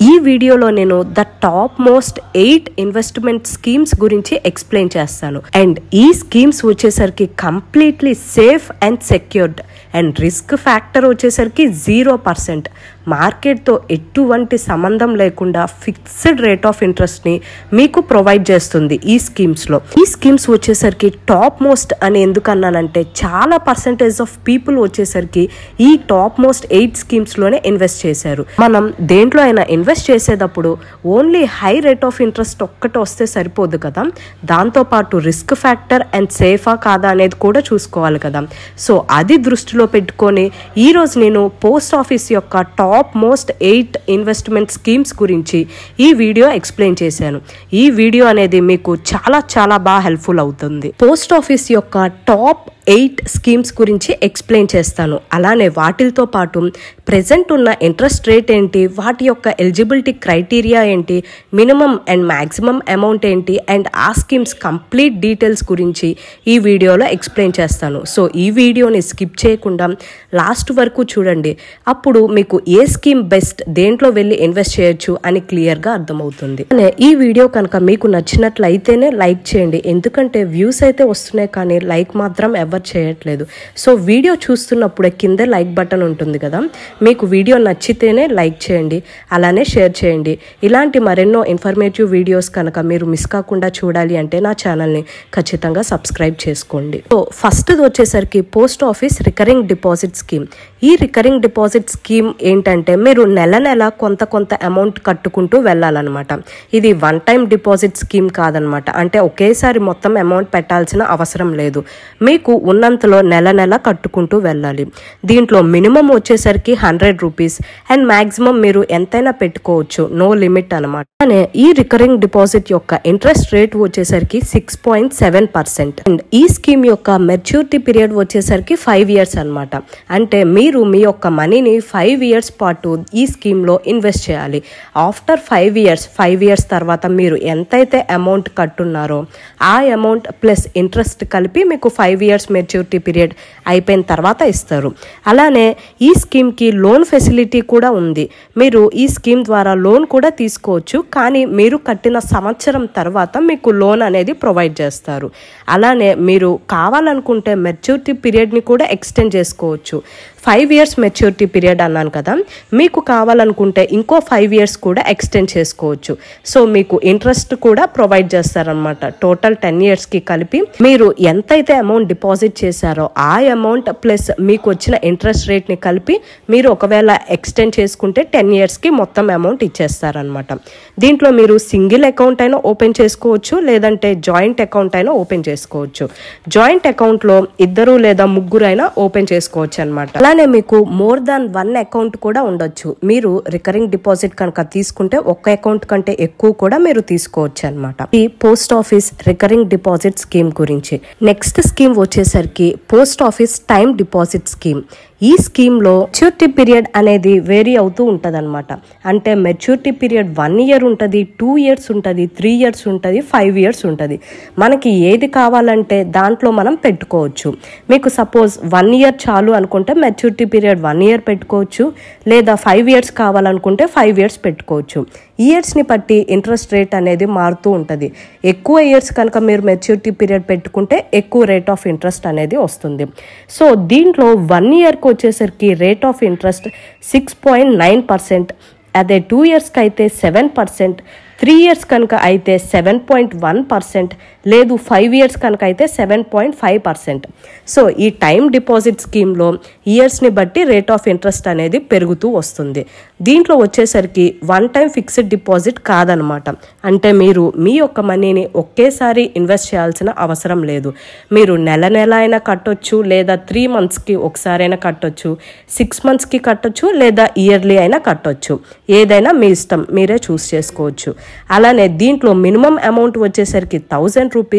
ఈ వీడియోలో నేను the top most eight investment schemes గురించి ఎక్స్ప్లెయిన్ చేస్తాను అండ్ ఈ స్కీమ్స్ వచ్చేసరికి completely safe and secured and risk factor వచ్చేసరికి జీరో పర్సెంట్ మార్కెట్తో ఎటువంటి సంబంధం లేకుండా ఫిక్స్డ్ రేట్ ఆఫ్ ఇంట్రెస్ట్ని మీకు ప్రొవైడ్ చేస్తుంది ఈ స్కీమ్స్లో ఈ స్కీమ్స్ వచ్చేసరికి టాప్ మోస్ట్ అని ఎందుకు అన్నానంటే చాలా పర్సంటేజ్ ఆఫ్ పీపుల్ వచ్చేసరికి ఈ టాప్ మోస్ట్ ఎయిట్ స్కీమ్స్లోనే ఇన్వెస్ట్ చేశారు మనం దేంట్లో అయినా ఇన్వెస్ట్ చేసేటప్పుడు only high rate of interest ఒక్కటి వస్తే సరిపోదు కదా దాంతోపాటు రిస్క్ ఫ్యాక్టర్ అండ్ సేఫా కాదా అనేది కూడా చూసుకోవాలి కదా సో అది దృష్టిలో పెట్టుకొని ఈరోజు నేను పోస్ట్ ఆఫీస్ యొక్క top most eight investment schemes గురించి ఈ వీడియో ఎక్స్ప్లెయిన్ చేశాను ఈ వీడియో అనేది మీకు చాలా చాలా బాగా హెల్ప్ఫుల్ అవుతుంది పోస్ట్ ఆఫీస్ యొక్క టాప్ ఎయిట్ స్కీమ్స్ గురించి ఎక్స్ప్లెయిన్ చేస్తాను అలానే వాటితో పాటు ప్రెసెంట్ ఉన్న ఇంట్రెస్ట్ రేట్ ఏంటి వాటి యొక్క ఎలిజిబిలిటీ క్రైటీరియా ఏంటి మినిమం అండ్ మ్యాక్సిమం అమౌంట్ ఏంటి అండ్ ఆ స్కీమ్స్ కంప్లీట్ డీటెయిల్స్ గురించి ఈ వీడియోలో ఎక్స్ప్లెయిన్ చేస్తాను సో ఈ వీడియోని స్కిప్ చేయకుండా లాస్ట్ వరకు చూడండి అప్పుడు మీకు ఏ స్కీమ్ బెస్ట్ దేంట్లో వెళ్ళి ఇన్వెస్ట్ చేయొచ్చు అని క్లియర్గా అర్థమవుతుంది అనే ఈ వీడియో కనుక మీకు నచ్చినట్లయితేనే లైక్ చేయండి ఎందుకంటే వ్యూస్ అయితే వస్తున్నాయి కానీ లైక్ మాత్రం ఎవరు చేయట్లేదు సో వీడియో చూస్తున్నప్పుడే కింద లైక్ బటన్ ఉంటుంది కదా మీకు వీడియో నచ్చితేనే లైక్ చేయండి అలానే షేర్ చేయండి ఇలాంటి మరెన్నో ఇన్ఫర్మేటివ్ వీడియోస్ కనుక మీరు మిస్ కాకుండా చూడాలి అంటే నా ఛానల్ని ఖచ్చితంగా సబ్స్క్రైబ్ చేసుకోండి సో ఫస్ట్ వచ్చేసరికి post office recurring deposit scheme ఈ రికరింగ్ డిపాజిట్ స్కీమ్ ఏంటంటే మీరు నెల నెల కొంత కొంత అమౌంట్ కట్టుకుంటూ వెళ్ళాలన్నమాట ఇది వన్ టైం డిపాజిట్ స్కీమ్ కాదనమాట అంటే ఒకేసారి మొత్తం అమౌంట్ పెట్టాల్సిన అవసరం లేదు మీకు ఉన్నంతలో నెల నెల కట్టుకుంటూ వెళ్ళాలి దీంట్లో మినిమం వచ్చేసరికి హండ్రెడ్ రూపీస్ అండ్ మాక్సిమం మీరు ఎంతైనా పెట్టుకోవచ్చు నో లిమిట్ అనమాట అనే ఈ రికరింగ్ డిపాజిట్ యొక్క ఇంట్రెస్ట్ రేట్ వచ్చేసరికి six point seven percent and ఈ స్కీమ్ యొక్క మెచ్యూరిటీ పీరియడ్ వచ్చేసరికి ఫైవ్ ఇయర్స్ అనమాట అంటే మీరు మీ యొక్క మనీని ఫైవ్ ఇయర్స్ పాటు ఈ స్కీమ్లో ఇన్వెస్ట్ చేయాలి after five years five years తర్వాత మీరు ఎంతైతే అమౌంట్ కట్టున్నారో ఆ అమౌంట్ ప్లస్ ఇంట్రెస్ట్ కలిపి మీకు ఫైవ్ ఇయర్స్ మెచ్యూరిటీ పీరియడ్ అయిపోయిన తర్వాత ఇస్తారు అలానే ఈ స్కీమ్కి లోన్ ఫెసిలిటీ కూడా ఉంది మీరు ఈ స్కీమ్ ద్వారా లోన్ కూడా తీసుకోవచ్చు కానీ మీరు కట్టిన సంవత్సరం తర్వాత మీకు లోన్ అనేది ప్రొవైడ్ చేస్తారు అలానే మీరు కావాలనుకుంటే మెచ్యూరిటీ పీరియడ్ని కూడా ఎక్స్టెండ్ చేసుకోవచ్చు ఫైవ్ ఇయర్స్ మెచ్యూరిటీ పీరియడ్ అన్నాను కదా మీకు కావాలనుకుంటే ఇంకో ఫైవ్ ఇయర్స్ కూడా ఎక్స్టెండ్ చేసుకోవచ్చు సో మీకు ఇంట్రెస్ట్ కూడా ప్రొవైడ్ చేస్తారనమాట టోటల్ టెన్ ఇయర్స్కి కలిపి మీరు ఎంతైతే అమౌంట్ డిపాజిట్ చేశారో ఆ అమౌంట్ ప్లస్ మీకు వచ్చిన ఇంట్రెస్ట్ రేట్ని కలిపి మీరు ఒకవేళ ఎక్స్టెండ్ చేసుకుంటే టెన్ ఇయర్స్కి మొత్తం అమౌంట్ ఇచ్చేస్తారనమాట దీంట్లో మీరు సింగిల్ అకౌంట్ అయినా ఓపెన్ చేసుకోవచ్చు లేదంటే జాయింట్ అకౌంట్ అయినా ఓపెన్ చేసుకోవచ్చు జాయింట్ అకౌంట్లో ఇద్దరు లేదా ముగ్గురు అయినా ఓపెన్ చేసుకోవచ్చు అనమాట అలానే మీకు మోర్ దాన్ వన్ అకౌంట్ కూడా ఉండొచ్చు మీరు రికరింగ్ డిపాజిట్ కనుక తీసుకుంటే ఒక్క అకౌంట్ కంటే ఎక్కువ కూడా మీరు తీసుకోవచ్చు అనమాట ఈ post office recurring deposit scheme గురించి నెక్స్ట్ స్కీమ్ వచ్చేసరికి post office time deposit scheme ఈ స్కీమ్లో మెచ్యూరిటీ పీరియడ్ అనేది వేరీ అవుతూ ఉంటుంది అనమాట అంటే మెచ్యూరిటీ పీరియడ్ వన్ ఇయర్ ఉంటుంది టూ ఇయర్స్ ఉంటుంది త్రీ ఇయర్స్ ఉంటుంది ఫైవ్ ఇయర్స్ ఉంటుంది మనకి ఏది కావాలంటే దాంట్లో మనం పెట్టుకోవచ్చు మీకు సపోజ్ వన్ ఇయర్ చాలు అనుకుంటే మెచ్యూరిటీ పీరియడ్ వన్ ఇయర్ పెట్టుకోవచ్చు లేదా ఫైవ్ ఇయర్స్ కావాలనుకుంటే ఫైవ్ ఇయర్స్ పెట్టుకోవచ్చు ఇయర్స్ని బట్టి ఇంట్రెస్ట్ రేట్ అనేది మారుతూ ఉంటుంది ఎక్కువ ఇయర్స్ కనుక మీరు మెచ్యూరిటీ పీరియడ్ పెట్టుకుంటే ఎక్కువ రేట్ ఆఫ్ ఇంట్రెస్ట్ అనేది వస్తుంది సో దీంట్లో వన్ ఇయర్కి వచ్చేసరికి rate of interest six point nine percent అదే టూ ఇయర్స్కి అయితే సెవెన్ పర్సెంట్ త్రీ ఇయర్స్ కనుక అయితే సెవెన్ పాయింట్ వన్ పర్సెంట్ లేదు ఫైవ్ ఇయర్స్ కనుక అయితే seven point five percent so ఈ టైం డిపాజిట్ స్కీమ్లో ఇయర్స్ని బట్టి రేట్ ఆఫ్ ఇంట్రెస్ట్ అనేది పెరుగుతూ వస్తుంది దీంట్లో వచ్చేసరికి వన్ టైం ఫిక్స్డ్ డిపాజిట్ కాదనమాట అంటే మీరు మీ యొక్క మనీని ఒకేసారి ఇన్వెస్ట్ చేయాల్సిన అవసరం లేదు మీరు నెల నెల అయినా కట్టొచ్చు లేదా త్రీ మంత్స్కి ఒకసారైనా కట్టొచ్చు సిక్స్ మంత్స్కి కట్టొచ్చు లేదా ఇయర్లీ అయినా కట్టొచ్చు ఏదైనా మీ ఇష్టం మీరే చూస్ చేసుకోవచ్చు అలానే దీంట్లో మినిమం అమౌంట్ వచ్చేసరికి థౌజండ్ రూపీస్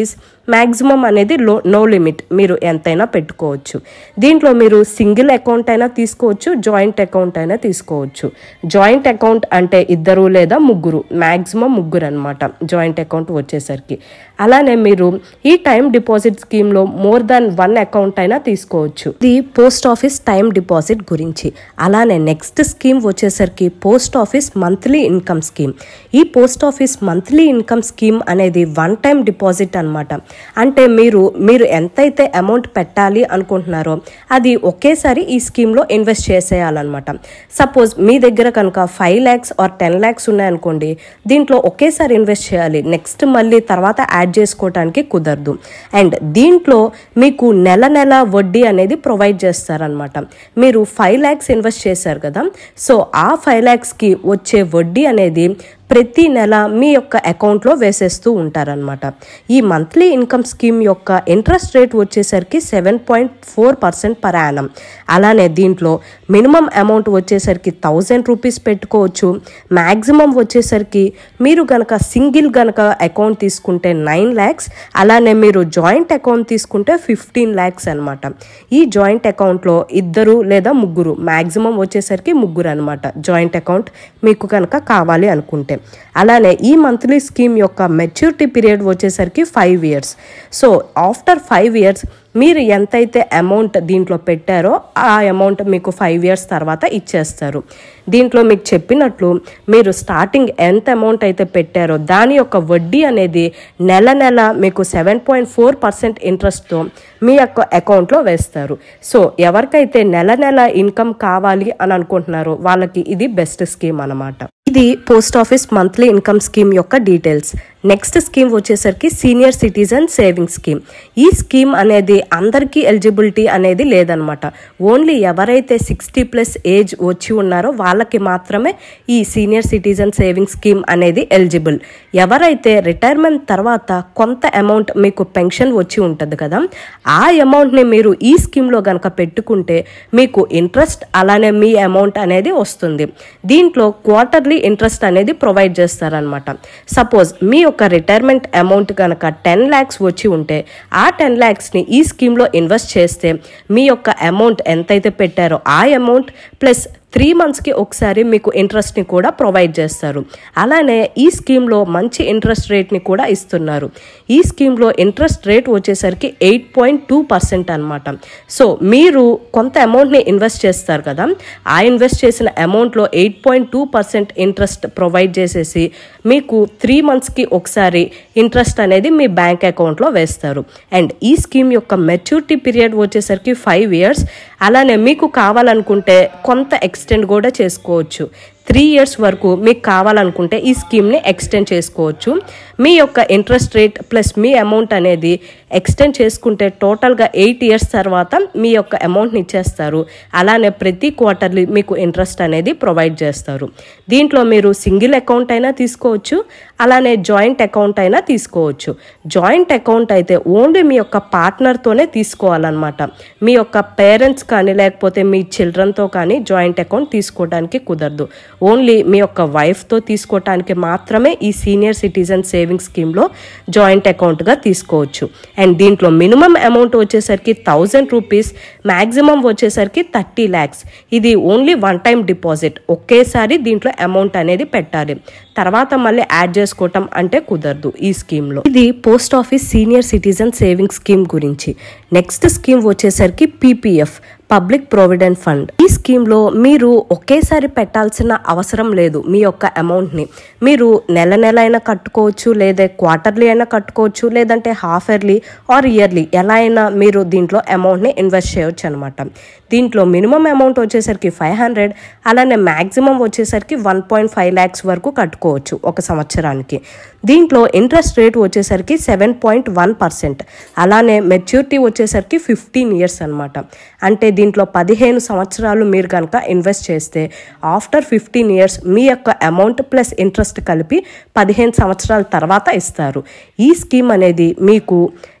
మ్యాక్సిమం అనేది లో నో లిమిట్ మీరు ఎంతైనా పెట్టుకోవచ్చు దీంట్లో మీరు సింగిల్ అకౌంట్ అయినా తీసుకోవచ్చు జాయింట్ అకౌంట్ అయినా తీసుకోవచ్చు జాయింట్ అకౌంట్ అంటే ఇద్దరు లేదా ముగ్గురు మ్యాక్సిమం ముగ్గురు అనమాట జాయింట్ అకౌంట్ వచ్చేసరికి అలానే మీరు ఈ టైం డిపాజిట్ స్కీమ్లో మోర్ దాన్ వన్ అకౌంట్ అయినా తీసుకోవచ్చు ఇది పోస్ట్ ఆఫీస్ టైం డిపాజిట్ గురించి అలానే నెక్స్ట్ స్కీమ్ వచ్చేసరికి post office monthly income scheme ఈ post office monthly income scheme అనేది వన్ టైం డిపాజిట్ అనమాట అంటే మీరు మీరు ఎంతైతే అమౌంట్ పెట్టాలి అనుకుంటున్నారో అది ఒకేసారి ఈ స్కీమ్లో ఇన్వెస్ట్ చేసేయాలన్నమాట సపోజ్ మీ దగ్గర కనుక five lakhs or ten lakhs ఉన్నాయనుకోండి దీంట్లో ఒకేసారి ఇన్వెస్ట్ చేయాలి నెక్స్ట్ మళ్ళీ తర్వాత యాడ్ చేసుకోవడానికి కుదరదు అండ్ దీంట్లో మీకు నెల నెల వడ్డీ అనేది ప్రొవైడ్ చేస్తారనమాట మీరు ఫైవ్ ల్యాక్స్ ఇన్వెస్ట్ చేశారు కదా సో ఆ ఫైవ్ ల్యాక్స్కి వచ్చే వడ్డీ అనేది ప్రతి నెల మీ యొక్క అకౌంట్లో వేసేస్తూ ఉంటారనమాట ఈ మంత్లీ ఇన్కమ్ స్కీమ్ యొక్క ఇంట్రెస్ట్ రేట్ వచ్చేసరికి seven point four percent per annum అలానే దీంట్లో మినిమం అమౌంట్ వచ్చేసరికి థౌజండ్ రూపీస్ పెట్టుకోవచ్చు మ్యాక్సిమం వచ్చేసరికి మీరు గనక సింగిల్ గనక అకౌంట్ తీసుకుంటే నైన్ ల్యాక్స్ అలానే మీరు జాయింట్ అకౌంట్ తీసుకుంటే ఫిఫ్టీన్ ల్యాక్స్ అనమాట ఈ జాయింట్ అకౌంట్లో ఇద్దరు లేదా ముగ్గురు మ్యాక్సిమం వచ్చేసరికి ముగ్గురు అనమాట జాయింట్ అకౌంట్ మీకు కనుక కావాలి అనుకుంటే అలానే ఈ మంత్లీ స్కీమ్ యొక్క మెచ్యూరిటీ పీరియడ్ వచ్చేసరికి five years so after five years మీరు ఎంతైతే అమౌంట్ దీంట్లో పెట్టారో ఆ అమౌంట్ మీకు ఫైవ్ ఇయర్స్ తర్వాత ఇచ్చేస్తారు దీంట్లో మీకు చెప్పినట్లు మీరు స్టార్టింగ్ ఎంత అమౌంట్ అయితే పెట్టారో దాని యొక్క వడ్డీ అనేది నెల నెల మీకు సెవెన్ పాయింట్ ఫోర్ పర్సెంట్ ఇంట్రెస్ట్తో మీ యొక్క అకౌంట్లో వేస్తారు సో ఎవరికైతే నెల నెల ఇన్కమ్ కావాలి అని అనుకుంటున్నారో వాళ్ళకి ఇది బెస్ట్ స్కీమ్ అనమాట ఇది post office monthly income scheme యొక్క డీటెయిల్స్ నెక్స్ట్ స్కీమ్ వచ్చేసరికి సీనియర్ సిటిజన్ సేవింగ్ స్కీమ్ ఈ స్కీమ్ అనేది అందరికీ ఎలిజిబిలిటీ అనేది లేదనమాట ఓన్లీ ఎవరైతే సిక్స్టీ ప్లస్ ఏజ్ వచ్చి ఉన్నారో వాళ్ళకి మాత్రమే ఈ సీనియర్ సిటిజన్ సేవింగ్ స్కీమ్ అనేది ఎలిజిబుల్ ఎవరైతే రిటైర్మెంట్ తర్వాత కొంత అమౌంట్ మీకు పెన్షన్ వచ్చి ఉంటుంది కదా ఆ అమౌంట్ని మీరు ఈ స్కీమ్లో కనుక పెట్టుకుంటే మీకు ఇంట్రెస్ట్ అలానే మీ అమౌంట్ అనేది వస్తుంది దీంట్లో క్వార్టర్లీ ఇంట్రెస్ట్ అనేది ప్రొవైడ్ చేస్తారనమాట సపోజ్ మీ యొక్క రిటైర్మెంట్ అమౌంట్ కనుక టెన్ ల్యాక్స్ వచ్చి ఉంటే ఆ టెన్ ల్యాక్స్ని ఈ స్కీమ్లో ఇన్వెస్ట్ చేస్తే మీ యొక్క అమౌంట్ ఎంతైతే పెట్టారో ఆ అమౌంట్ ప్లస్ త్రీ మంత్స్కి ఒకసారి మీకు ఇంట్రెస్ట్ని కూడా ప్రొవైడ్ చేస్తారు అలానే ఈ స్కీమ్లో మంచి ఇంట్రెస్ట్ రేట్ని కూడా ఇస్తున్నారు ఈ స్కీమ్లో ఇంట్రెస్ట్ రేట్ వచ్చేసరికి ఎయిట్ పాయింట్ టూ పర్సెంట్ అనమాట సో మీరు కొంత అమౌంట్ని ఇన్వెస్ట్ చేస్తారు కదా ఆ ఇన్వెస్ట్ చేసిన అమౌంట్లో eight point two percent interest provide చేసేసి మీకు త్రీ మంత్స్కి ఒకసారి ఇంట్రెస్ట్ అనేది మీ బ్యాంక్ అకౌంట్లో వేస్తారు అండ్ ఈ స్కీమ్ యొక్క మెచ్యూరిటీ పీరియడ్ వచ్చేసరికి ఫైవ్ ఇయర్స్ అలానే మీకు కావాలనుకుంటే కొంత ఎక్స్టెండ్ కూడా చేసుకోవచ్చు త్రీ ఇయర్స్ వరకు మీకు కావాలనుకుంటే ఈ స్కీమ్ని ఎక్స్టెండ్ చేసుకోవచ్చు మీ యొక్క ఇంట్రెస్ట్ రేట్ ప్లస్ మీ అమౌంట్ అనేది ఎక్స్టెండ్ చేసుకుంటే టోటల్గా ఎయిట్ ఇయర్స్ తర్వాత మీ యొక్క అమౌంట్ని ఇచ్చేస్తారు అలానే ప్రతి క్వార్టర్లీ మీకు ఇంట్రెస్ట్ అనేది ప్రొవైడ్ చేస్తారు దీంట్లో మీరు సింగిల్ అకౌంట్ అయినా తీసుకోవచ్చు అలానే జాయింట్ అకౌంట్ అయినా తీసుకోవచ్చు జాయింట్ అకౌంట్ అయితే ఓన్లీ మీ యొక్క పార్ట్నర్తోనే తీసుకోవాలన్నమాట మీ యొక్క పేరెంట్స్ కానీ లేకపోతే మీ చిల్డ్రన్తో కానీ జాయింట్ అకౌంట్ తీసుకోవడానికి కుదరదు ఓన్లీ మీ యొక్క వైఫ్తో తీసుకోవటానికి మాత్రమే ఈ సీనియర్ సిటిజన్ సేవింగ్ స్కీమ్లో జాయింట్ అకౌంట్గా తీసుకోవచ్చు అండ్ దీంట్లో మినిమం అమౌంట్ వచ్చేసరికి థౌజండ్ రూపీస్ మ్యాక్సిమం వచ్చేసరికి థర్టీ ల్యాక్స్ ఇది ఓన్లీ వన్ టైం డిపాజిట్ ఒకేసారి దీంట్లో అమౌంట్ అనేది పెట్టాలి తర్వాత మళ్ళీ యాడ్ చేసుకోవటం అంటే కుదరదు ఈ స్కీమ్లో ఇది post office senior citizen saving scheme గురించి నెక్స్ట్ స్కీమ్ వచ్చేసరికి పీపీఎఫ్ పబ్లిక్ ప్రొవిడెంట్ ఫండ్ ఈ స్కీమ్లో మీరు ఒకేసారి పెట్టాల్సిన అవసరం లేదు మీ యొక్క అమౌంట్ని మీరు నెల నెల అయినా కట్టుకోవచ్చు లేదా క్వార్టర్లీ అయినా కట్టుకోవచ్చు లేదంటే హాఫ్ ఇయర్లీ ఆర్ ఇయర్లీ ఎలా అయినా మీరు దీంట్లో అమౌంట్ని ఇన్వెస్ట్ చేయొచ్చు అనమాట దీంట్లో మినిమం అమౌంట్ వచ్చేసరికి ఫైవ్ హండ్రెడ్ అలానే మ్యాక్సిమం వచ్చేసరికి వన్ పాయింట్ ఫైవ్ ల్యాక్స్ వరకు కట్టుకోవచ్చు ఒక సంవత్సరానికి దీంట్లో ఇంట్రెస్ట్ రేట్ వచ్చేసరికి సెవెన్ పాయింట్ వన్ పర్సెంట్ అలానే మెచ్యూరిటీ వచ్చేసరికి ఫిఫ్టీన్ ఇయర్స్ అనమాట అంటే దీంట్లో పదిహేను సంవత్సరాలు మీరు కనుక ఇన్వెస్ట్ చేస్తే ఆఫ్టర్ ఫిఫ్టీన్ ఇయర్స్ మీ యొక్క అమౌంట్ ప్లస్ ఇంట్రెస్ట్ కలిపి పదిహేను సంవత్సరాల తర్వాత ఇస్తారు ఈ స్కీమ్ అనేది మీకు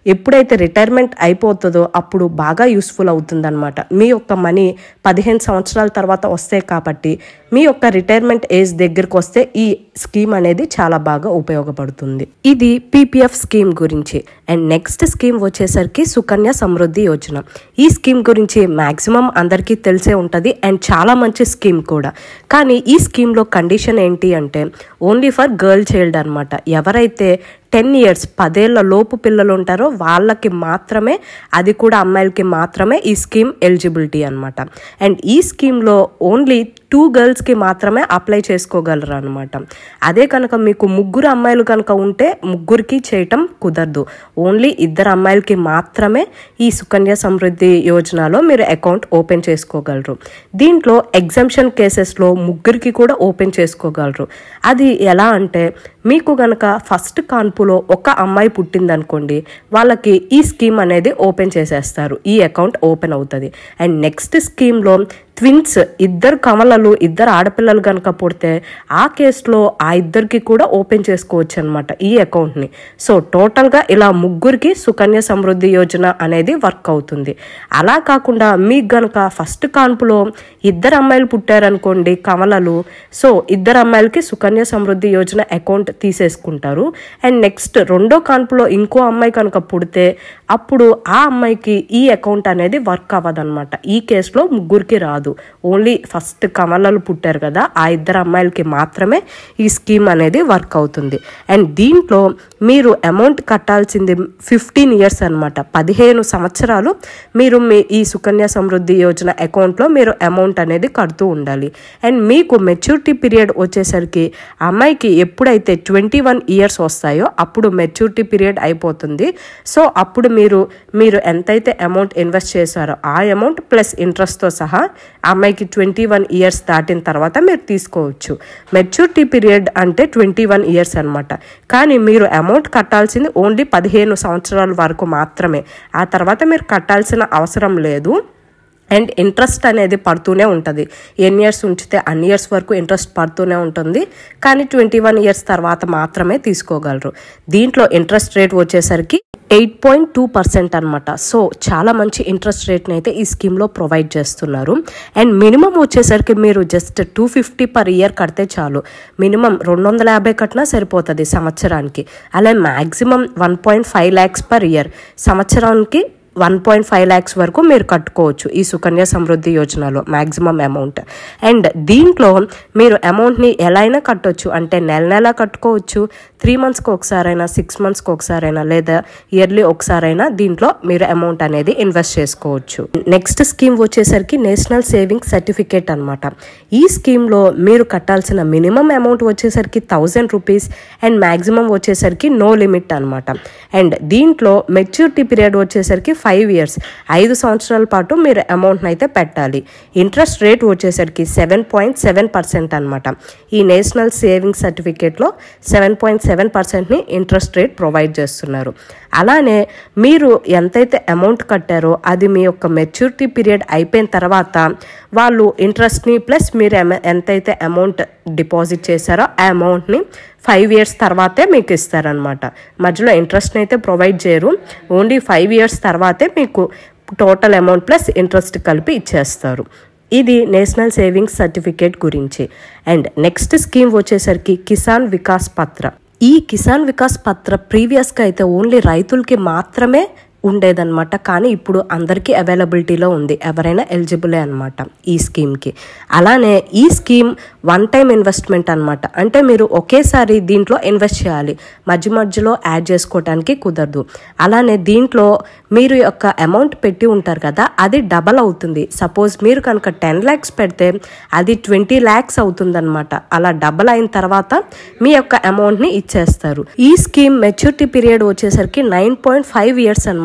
ఎప్పుడైతే రిటైర్మెంట్ అయిపోతుందో అప్పుడు బాగా యూస్ఫుల్ అవుతుందన్నమాట మీ యొక్క మనీ పదిహేను సంవత్సరాల తర్వాత వస్తాయి కాబట్టి మీ యొక్క రిటైర్మెంట్ ఏజ్ దగ్గరకు వస్తే ఈ స్కీమ్ అనేది చాలా బాగా ఉపయోగపడుతుంది ఇది పీపీఎఫ్ స్కీమ్ గురించి అండ్ నెక్స్ట్ స్కీమ్ వచ్చేసరికి సుకన్య సమృద్ధి యోజన ఈ స్కీమ్ గురించి మాక్సిమం అందరికీ తెలిసే ఉంటుంది అండ్ చాలా మంచి స్కీమ్ కూడా కానీ ఈ స్కీమ్లో కండిషన్ ఏంటి అంటే ఓన్లీ ఫర్ గర్ల్ చైల్డ్ అనమాట ఎవరైతే టెన్ ఇయర్స్ పదేళ్ల లోపు పిల్లలు ఉంటారో వాళ్ళకి మాత్రమే అది కూడా అమ్మాయిలకి మాత్రమే ఈ స్కీమ్ ఎలిజిబిలిటీ అనమాట అండ్ ఈ స్కీమ్లో ఓన్లీ టూ గర్ల్స్కి మాత్రమే అప్లై చేసుకోగలరు అనమాట అదే కనుక మీకు ముగ్గురు అమ్మాయిలు కనుక ఉంటే ముగ్గురికి చేయటం కుదరదు ఓన్లీ ఇద్దరు అమ్మాయిలకి మాత్రమే ఈ సుకన్య సమృద్ధి యోజనలో మీరు అకౌంట్ ఓపెన్ చేసుకోగలరు దీంట్లో ఎగ్జామ్షన్ కేసెస్లో ముగ్గురికి కూడా ఓపెన్ చేసుకోగలరు అది ఎలా అంటే మీకు గనక ఫస్ట్ కాన్పులో ఒక అమ్మాయి పుట్టిందనుకోండి వాళ్ళకి ఈ స్కీమ్ అనేది ఓపెన్ చేసేస్తారు ఈ అకౌంట్ ఓపెన్ అవుతుంది అండ్ నెక్స్ట్ స్కీమ్లో ట్విన్స్ ఇద్దరు కమలలు ఇద్దరు ఆడపిల్లలు కనుక పుడితే ఆ కేసులో ఆ ఇద్దరికి కూడా ఓపెన్ చేసుకోవచ్చు అనమాట ఈ అకౌంట్ని సో టోటల్గా ఇలా ముగ్గురికి సుకన్య సమృద్ధి యోజన అనేది వర్క్ అవుతుంది అలా కాకుండా మీకు గనక ఫస్ట్ కాన్పులో ఇద్దరు అమ్మాయిలు పుట్టారనుకోండి కమలలు సో ఇద్దరు అమ్మాయిలకి సుకన్య సమృద్ధి యోజన అకౌంట్ తీసేసుకుంటారు అండ్ నెక్స్ట్ రెండో కాన్పులో ఇంకో అమ్మాయి కనుక పుడితే అప్పుడు ఆ అమ్మాయికి ఈ అకౌంట్ అనేది వర్క్ అవ్వదన్నమాట ఈ కేసులో ముగ్గురికి రాదు ఓన్లీ ఫస్ట్ కమలలు పుట్టారు కదా ఆ ఇద్దరు అమ్మాయిలకి మాత్రమే ఈ స్కీమ్ అనేది వర్క్ అవుతుంది అండ్ దీంట్లో మీరు అమౌంట్ కట్టాల్సింది ఫిఫ్టీన్ ఇయర్స్ అనమాట పదిహేను సంవత్సరాలు మీరు మీ ఈ సుకన్య సమృద్ధి యోజన అకౌంట్లో మీరు అమౌంట్ అనేది కడుతూ ఉండాలి అండ్ మీకు మెచ్యూరిటీ పీరియడ్ వచ్చేసరికి అమ్మాయికి ఎప్పుడైతే ట్వంటీ వన్ ఇయర్స్ వస్తాయో అప్పుడు మెచ్యూరిటీ పీరియడ్ అయిపోతుంది సో అప్పుడు మీరు మీరు ఎంతైతే అమౌంట్ ఇన్వెస్ట్ చేశారో ఆ అమౌంట్ ప్లస్ ఇంట్రెస్ట్తో సహా అమ్మాయికి ట్వంటీ వన్ ఇయర్స్ దాటిన తర్వాత మీరు తీసుకోవచ్చు మెచ్యూరిటీ పీరియడ్ అంటే ట్వంటీ వన్ ఇయర్స్ అనమాట కానీ మీరు అమౌంట్ కట్టాల్సింది ఓన్లీ పదిహేను సంవత్సరాల వరకు మాత్రమే ఆ తర్వాత మీరు కట్టాల్సిన అవసరం లేదు అండ్ ఇంట్రెస్ట్ అనేది పడుతూనే ఉంటుంది ఎన్ని ఇయర్స్ ఉంచితే అన్ని ఇయర్స్ వరకు ఇంట్రెస్ట్ పడుతూనే ఉంటుంది కానీ ట్వంటీ వన్ ఇయర్స్ తర్వాత మాత్రమే తీసుకోగలరు దీంట్లో ఇంట్రెస్ట్ రేట్ వచ్చేసరికి ఎయిట్ పాయింట్ టూ పర్సెంట్ అనమాట సో చాలా మంచి ఇంట్రెస్ట్ రేట్ని అయితే ఈ స్కీమ్లో ప్రొవైడ్ చేస్తున్నారు అండ్ మినిమం వచ్చేసరికి మీరు just two fifty per year కడితే చాలు మినిమం రెండు వందల యాభై కట్టినా సరిపోతుంది సంవత్సరానికి అలా maximum one point five lakhs per year సంవత్సరానికి వన్ పాయింట్ ఫైవ్ ల్యాక్స్ వరకు మీరు కట్టుకోవచ్చు ఈ సుకన్య సమృద్ధి యోజనలో మ్యాక్సిమం అమౌంట్ అండ్ దీంట్లో మీరు అమౌంట్ని ఎలా అయినా కట్టొచ్చు అంటే నెల నెల కట్టుకోవచ్చు త్రీ మంత్స్కి ఒకసారైనా సిక్స్ మంత్స్కి ఒకసారైనా లేదా ఇయర్లీ ఒకసారైనా దీంట్లో మీరు అమౌంట్ అనేది ఇన్వెస్ట్ చేసుకోవచ్చు నెక్స్ట్ స్కీమ్ వచ్చేసరికి నేషనల్ సేవింగ్ సర్టిఫికేట్ అనమాట ఈ స్కీమ్లో మీరు కట్టాల్సిన మినిమం అమౌంట్ వచ్చేసరికి థౌజండ్ రూపీస్ అండ్ మ్యాక్సిమం వచ్చేసరికి నో లిమిట్ అనమాట అండ్ దీంట్లో మెచ్యూరిటీ పీరియడ్ వచ్చేసరికి ఫైవ్ ఇయర్స్ ఐదు సంవత్సరాల పాటు మీరు అమౌంట్ని అయితే పెట్టాలి ఇంట్రెస్ట్ రేట్ వచ్చేసరికి సెవెన్ పాయింట్ సెవెన్ పర్సెంట్ అనమాట ఈ నేషనల్ సేవింగ్స్ సర్టిఫికేట్లో సెవెన్ పాయింట్ సెవెన్ పర్సెంట్ని ఇంట్రెస్ట్ రేట్ ప్రొవైడ్ చేస్తున్నారు అలానే మీరు ఎంతైతే అమౌంట్ కట్టారో అది మీ యొక్క మెచ్యూరిటీ పీరియడ్ అయిపోయిన తర్వాత వాళ్ళు ఇంట్రెస్ట్ని ప్లస్ మీరు ఎమ- ఎంతైతే అమౌంట్ డిపాజిట్ చేశారో ఆ అమౌంట్ని ఫైవ్ ఇయర్స్ తర్వాతే మీకు ఇస్తారనమాట మధ్యలో ఇంట్రెస్ట్ని అయితే ప్రొవైడ్ చేయరు ఓన్లీ ఫైవ్ ఇయర్స్ తర్వాతే మీకు టోటల్ అమౌంట్ ప్లస్ ఇంట్రెస్ట్ కలిపి ఇచ్చేస్తారు ఇది నేషనల్ సేవింగ్స్ సర్టిఫికేట్ గురించి అండ్ నెక్స్ట్ స్కీమ్ వచ్చేసరికి కిసాన్ వికాస్ పత్ర ఈ కిసాన్ వికాస్ పత్ర ప్రీవియస్గా అయితే ఓన్లీ రైతులకి మాత్రమే ఉండేదన్నమాట కానీ ఇప్పుడు అందరికీ అవైలబిలిటీలో ఉంది ఎవరైనా ఎలిజిబులే అనమాట ఈ స్కీమ్కి అలానే ఈ స్కీమ్ వన్ టైం ఇన్వెస్ట్మెంట్ అనమాట అంటే మీరు ఒకేసారి దీంట్లో ఇన్వెస్ట్ చేయాలి మధ్య మధ్యలో యాడ్ చేసుకోవడానికి కుదరదు అలానే దీంట్లో మీరు యొక్క అమౌంట్ పెట్టి ఉంటారు కదా అది డబల్ అవుతుంది సపోజ్ మీరు కనుక టెన్ ల్యాక్స్ పెడితే అది ట్వంటీ ల్యాక్స్ అవుతుందన్నమాట అలా డబల్ అయిన తర్వాత మీ యొక్క అమౌంట్ని ఇచ్చేస్తారు ఈ స్కీమ్ మెచ్యూరిటీ పీరియడ్ వచ్చేసరికి నైన్ పాయింట్ ఫైవ్ ఇయర్స్ అనమాట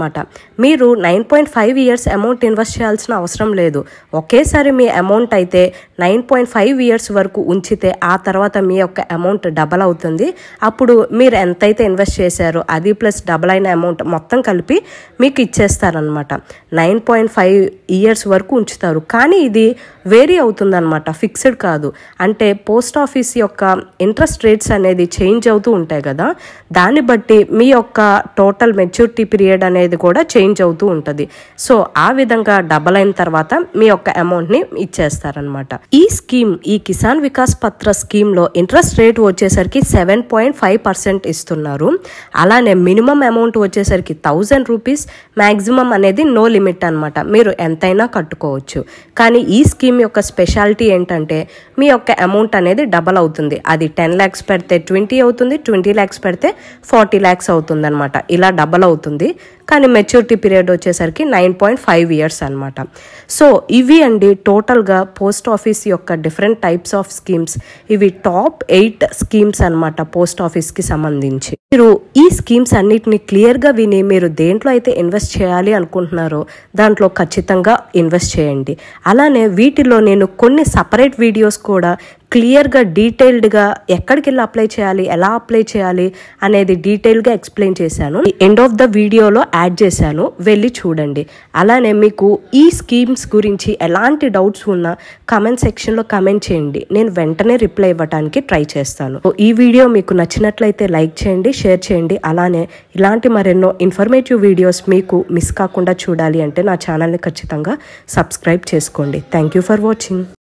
అనమాట మీరు nine point five years amount invest చేయాల్సిన అవసరం లేదు ఒకేసారి మీ అమౌంట్ అయితే నైన్ పాయింట్ ఫైవ్ ఇయర్స్ వరకు ఉంచితే ఆ తర్వాత మీ యొక్క అమౌంట్ డబల్ అవుతుంది అప్పుడు మీరు ఎంతైతే ఇన్వెస్ట్ చేశారో అది ప్లస్ డబల్ అయిన అమౌంట్ మొత్తం కలిపి మీకు ఇచ్చేస్తారనమాట నైన్ పాయింట్ ఫైవ్ ఇయర్స్ వరకు ఉంచుతారు కానీ ఇది వేరీ అవుతుందన్నమాట ఫిక్స్డ్ కాదు అంటే పోస్ట్ ఆఫీస్ యొక్క ఇంట్రెస్ట్ రేట్స్ అనేది చేంజ్ అవుతూ ఉంటాయి కదా దాన్ని బట్టి మీ యొక్క టోటల్ మెచ్యూరిటీ పీరియడ్ అనేది కూడా చేంజ్ అవుతూ ఉంటుంది సో ఆ విధంగా డబల్ అయిన తర్వాత మీ యొక్క అమౌంట్ని ఇచ్చేస్తారనమాట ఈ స్కీమ్ ఈ కిసాన్ వికాస్ పత్ర స్కీమ్లో ఇంట్రెస్ట్ రేట్ వచ్చేసరికి సెవెన్ పాయింట్ ఫైవ్ పర్సెంట్ ఇస్తున్నారు అలానే మినిమం అమౌంట్ వచ్చేసరికి థౌజండ్ రూపీస్ మ్యాక్సిమం అనేది నో లిమిట్ అనమాట మీరు ఎంతైనా కట్టుకోవచ్చు కానీ ఈ స్కీమ్ యొక్క స్పెషాలిటీ ఏంటంటే మీ యొక్క అమౌంట్ అనేది డబల్ అవుతుంది అది టెన్ ల్యాక్స్ పెడితే ట్వంటీ అవుతుంది ట్వంటీ ల్యాక్స్ పెడితే ఫార్టీ ల్యాక్స్ అవుతుంది అనమాట ఇలా డబల్ అవుతుంది కానీ మెచ్యూరిటీ పీరియడ్ వచ్చేసరికి నైన్ పాయింట్ ఫైవ్ ఇయర్స్ అనమాట సో ఇవి అండి టోటల్గా పోస్ట్ ఆఫీస్ యొక్క డిఫరెంట్ టైప్స్ ఆఫ్ స్కీమ్స్ ఇవి టాప్ ఎయిట్ స్కీమ్స్ అనమాట పోస్ట్ ఆఫీస్కి సంబంధించి మీరు ఈ స్కీమ్స్ అన్నిటిని క్లియర్గా విని మీరు దేంట్లో అయితే ఇన్వెస్ట్ చేయాలి అనుకుంటున్నారో దాంట్లో ఖచ్చితంగా ఇన్వెస్ట్ చేయండి అలానే వీటిలో నేను కొన్ని సపరేట్ వీడియోస్ కూడా క్లియర్గా డీటెయిల్డ్గా ఎక్కడికి వెళ్ళి అప్లై చేయాలి ఎలా అప్లై చేయాలి అనేది డీటెయిల్గా ఎక్స్ప్లెయిన్ చేశాను ఎండ్ ఆఫ్ ద వీడియోలో యాడ్ చేశాను వెళ్ళి చూడండి అలానే మీకు ఈ స్కీమ్స్ గురించి ఎలాంటి డౌట్స్ ఉన్నా కమెంట్ సెక్షన్లో కమెంట్ చేయండి నేను వెంటనే రిప్లై ఇవ్వడానికి ట్రై చేస్తాను సో ఈ వీడియో మీకు నచ్చినట్లయితే లైక్ చేయండి షేర్ చేయండి అలానే ఇలాంటి మరెన్నో ఇన్ఫర్మేటివ్ వీడియోస్ మీకు మిస్ కాకుండా చూడాలి అంటే నా ఛానల్ని ఖచ్చితంగా సబ్స్క్రైబ్ చేసుకోండి థ్యాంక్ యూ ఫర్ వాచింగ్